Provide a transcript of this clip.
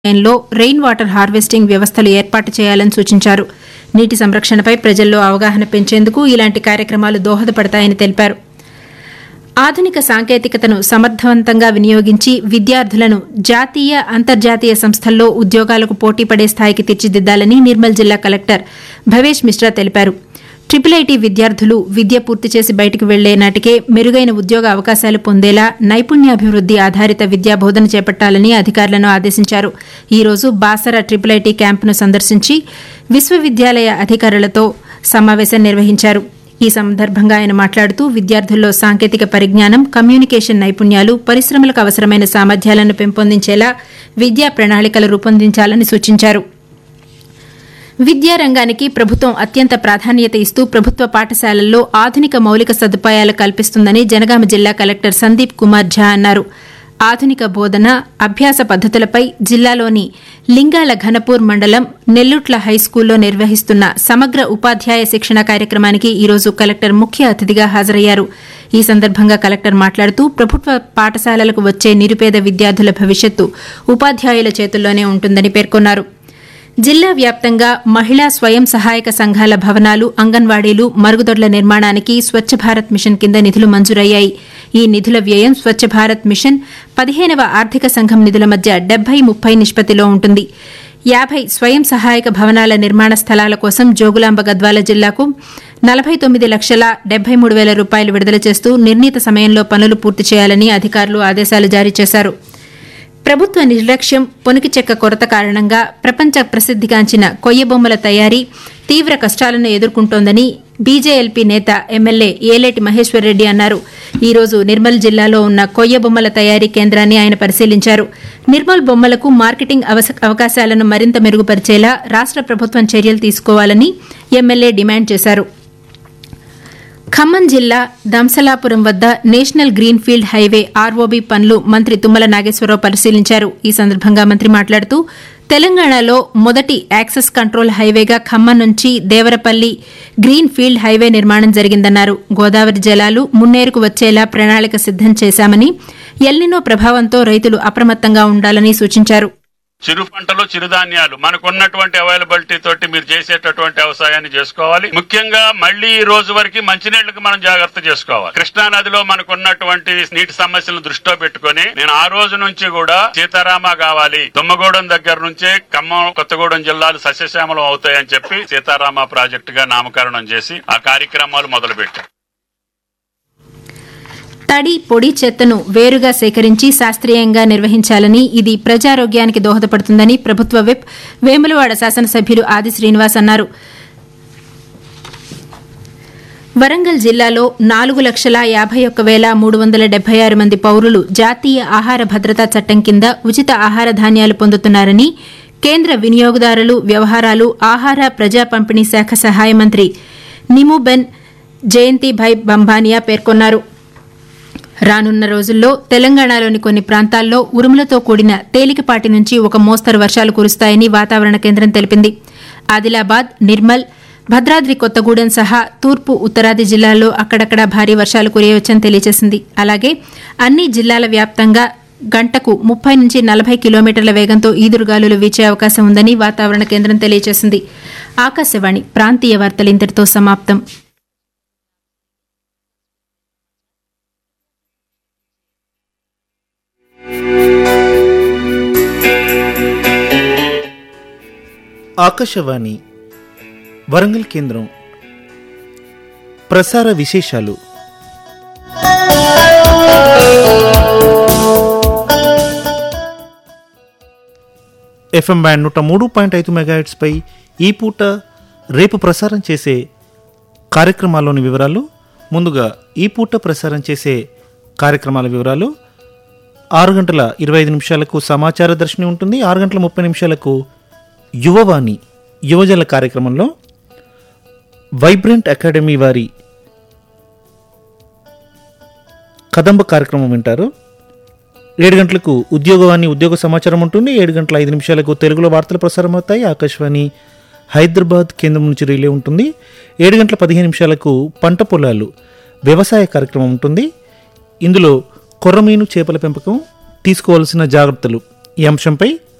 లో rain water harvesting వ్యవస్థలు ఏర్పాటు చేయాలని సూచించారు నీటి సంరక్షణపై ప్రజల్లో అవగాహన పెంచేందుకు ఇలాంటి కార్యక్రమాలు దోహదపడతాయని తెలిపారు ఆధునిక సాంకేతికతను సమర్థవంతంగా వినియోగించి విద్యార్థులను జాతీయ అంతర్జాతీయ సంస్థల్లో ఉద్యోగాలకు పోటీపడే స్థాయికి తీర్చిదిద్దాలని నిర్మల్ జిల్లా కలెక్టర్ భవేష్ మిశ్రా తెలిపారు ట్రిపుల్ ఐటీ విద్యార్థులు విద్య పూర్తి చేసి బయటకు వెళ్లే నాటికే మెరుగైన ఉద్యోగ అవకాశాలు పొందేలా నైపుణ్యాభివృద్ది ఆధారిత విద్యా బోధన చేపట్టాలని అధికారులను ఆదేశించారు ఈ రోజు బాసర ట్రిపుల్ ఐటీ క్యాంపును సందర్శించి విశ్వవిద్యాలయ అధికారులతో సమావేశం నిర్వహించారు ఈ సందర్భంగా ఆయన మాట్లాడుతూ విద్యార్థుల్లో సాంకేతిక పరిజ్ఞానం కమ్యూనికేషన్ నైపుణ్యాలు పరిశ్రమలకు అవసరమైన సామర్థ్యాలను పెంపొందించేలా విద్యా ప్రణాళికలు రూపొందించాలని సూచించారు విద్యారంగానికి ప్రభుత్వం అత్యంత ప్రాధాన్యత ఇస్తూ ప్రభుత్వ పాఠశాలల్లో ఆధునిక మౌలిక సదుపాయాలు కల్పిస్తుందని జనగామ జిల్లా కలెక్టర్ సందీప్ కుమార్ ఝా అన్నారు ఆధునిక బోధన అభ్యాస పద్దతులపై జిల్లాలోని లింగాల ఘనపూర్ మండలం నెల్లుట్ల హైస్కూల్లో నిర్వహిస్తున్న సమగ్ర ఉపాధ్యాయ శిక్షణ కార్యక్రమానికి ఈరోజు కలెక్టర్ ముఖ్య అతిథిగా హాజరయ్యారు ఈ సందర్భంగా కలెక్టర్ మాట్లాడుతూ ప్రభుత్వ పాఠశాలలకు వచ్చే నిరుపేద విద్యార్థుల భవిష్యత్తు ఉపాధ్యాయుల చేతుల్లోనే ఉంటుందని పేర్కొన్నారు జిల్లా వ్యాప్తంగా మహిళా స్వయం సహాయక సంఘాల భవనాలు అంగన్వాడీలు మరుగుదొడ్ల నిర్మాణానికి స్వచ్ఛ భారత్ మిషన్ కింద నిధులు మంజూరయ్యాయి ఈ నిధుల వ్యయం స్వచ్ఛ భారత్ మిషన్ పదిహేనవ ఆర్థిక సంఘం నిధుల మధ్య డెబ్బై ముప్పై నిష్పత్తిలో ఉంటుంది యాభై స్వయం సహాయక భవనాల నిర్మాణ స్థలాల కోసం జోగులాంబ గద్వాల జిల్లాకు నలభై తొమ్మిది లక్షల డెబ్బై మూడు వేల రూపాయలు విడుదల చేస్తూ నిర్ణీత సమయంలో పనులు పూర్తి చేయాలని అధికారులు ఆదేశాలు జారీ చేశారు ప్రభుత్వ నిర్లక్ష్యం పొనికి చెక్క కొరత కారణంగా ప్రపంచ ప్రసిద్దిగాంచిన కొయ్య బొమ్మల తయారీ తీవ్ర కష్టాలను ఎదుర్కొంటోందని బీజేఎల్పీ నేత ఎమ్మెల్యే ఏలేటి మహేశ్వర్ రెడ్డి అన్నారు ఈ రోజు నిర్మల్ జిల్లాలో ఉన్న కొయ్య బొమ్మల తయారీ కేంద్రాన్ని ఆయన పరిశీలించారు నిర్మల్ బొమ్మలకు మార్కెటింగ్ అవస- అవకాశాలను మరింత మెరుగుపరిచేలా రాష్ట ప్రభుత్వం చర్యలు తీసుకోవాలని ఎమ్మెల్యే డిమాండ్ చేశారు ఖమ్మం జిల్లా దంసలాపురం వద్ద national greenfield highway ROB పనులు మంత్రి తుమ్మల నాగేశ్వరరావు పరిశీలించారు ఈ సందర్భంగా మంత్రి మాట్లాడుతూ తెలంగాణలో మొదటి యాక్సెస్ కంట్రోల్ హైవేగా ఖమ్మం నుంచి దేవరపల్లి గ్రీన్ ఫీల్డ్ హైవే నిర్మాణం జరిగిందన్నారు గోదావరి జలాలు మున్నేరుకు వచ్చేలా ప్రణాళిక సిద్దం చేశామని ఎల్నినో ప్రభావంతో రైతులు అప్రమత్తంగా ఉండాలని సూచించారు చిరు పంటలు చిరుధాన్యాలు మనకున్నటువంటి అవైలబిలిటీ తోటి మీరు చేసేటటువంటి వ్యవసాయాన్ని చేసుకోవాలి ముఖ్యంగా మళ్ళీ ఈ రోజు వరకు మంచినీళ్ళకి మనం జాగ్రత్త చేసుకోవాలి కృష్ణా నదిలో మనకున్నటువంటి నీటి సమస్యలను దృష్టిలో పెట్టుకొని నేను ఆ రోజు నుంచి కూడా సీతారామ కావాలి దుమ్మగూడెం దగ్గర నుంచే ఖమ్మం కొత్తగూడెం జిల్లాలు సస్యశ్యామలం అవుతాయని చెప్పి సీతారామ ప్రాజెక్టు గా నామకరణం చేసి ఆ కార్యక్రమాలు మొదలు పెట్టారు తడి పొడి చెత్తను వేరుగా సేకరించి శాస్త్రీయంగా నిర్వహించాలని ఇది ప్రజారోగ్యానికి దోహదపడుతుందని ప్రభుత్వ విప్ వేములవాడ శాసనసభ్యులు ఆది శ్రీనివాస్ అన్నారు వరంగల్ జిల్లాలో నాలుగు లక్షల యాభై ఒక్క వేల మూడు వందల డెబ్బై ఆరు మంది పౌరులు జాతీయ ఆహార భద్రతా చట్టం కింద ఉచిత ఆహార ధాన్యాలు పొందుతున్నారని కేంద్ర వినియోగదారులు వ్యవహారాలు ఆహార ప్రజా పంపిణీ శాఖ సహాయ మంత్రి నిముబెన్ జయంతిభాయ్ బంబానియా పేర్కొన్నారు రానున్న రోజుల్లో తెలంగాణలోని కొన్ని ప్రాంతాల్లో ఉరుములతో కూడిన తేలికపాటి నుంచి ఒక మోస్తరు వర్షాలు కురుస్తాయని వాతావరణ కేంద్రం తెలిపింది ఆదిలాబాద్ నిర్మల్ భద్రాద్రి కొత్తగూడెం సహా తూర్పు ఉత్తరాది జిల్లాల్లో అక్కడక్కడ భారీ వర్షాలు కురియవచ్చని తెలియజేసింది అలాగే అన్ని జిల్లాల వ్యాప్తంగా గంటకు ముప్పై నుంచి నలభై కిలోమీటర్ల వేగంతో ఈదురుగాలులు వీచే అవకాశం ఉందని వాతావరణ కేంద్రం తెలియజేసింది ఆకాశవాణి ప్రాంతీయ వార్తలు ఇంతటితో సమాప్తం ఆకాశవాణి వరంగల్ కేంద్రం ప్రసార విశేషాలు ఎఫ్ఎం బ్యాండ్ నూట మూడు పాయింట్ ఐదు మెగాహెట్స్పై ఈ పూట రేపు ప్రసారం చేసే కార్యక్రమాల్లోని వివరాలు ముందుగా ఈ పూట ప్రసారం చేసే కార్యక్రమాల వివరాలు ఆరు గంటల ఇరవై ఐదు నిమిషాలకు సమాచార దర్శిని ఉంటుంది ఆరు గంటల ముప్పై నిమిషాలకు యువవాణి యువజన కార్యక్రమంలో వైబ్రెంట్ అకాడమీ వారి కదంబ కార్యక్రమం వింటారు ఏడు గంటలకు ఉద్యోగవాణి ఉద్యోగ సమాచారం ఉంటుంది ఏడు గంటల ఐదు నిమిషాలకు తెలుగులో వార్తలు ప్రసారం అవుతాయి ఆకాశవాణి హైదరాబాద్ కేంద్రం నుంచి రిలే ఉంటుంది ఏడు గంటల పదిహేను నిమిషాలకు పంట పొలాలు వ్యవసాయ కార్యక్రమం ఉంటుంది ఇందులో కొర్రమీను చేపల పెంపకం తీసుకోవాల్సిన జాగ్రత్తలు ఈ అంశంపై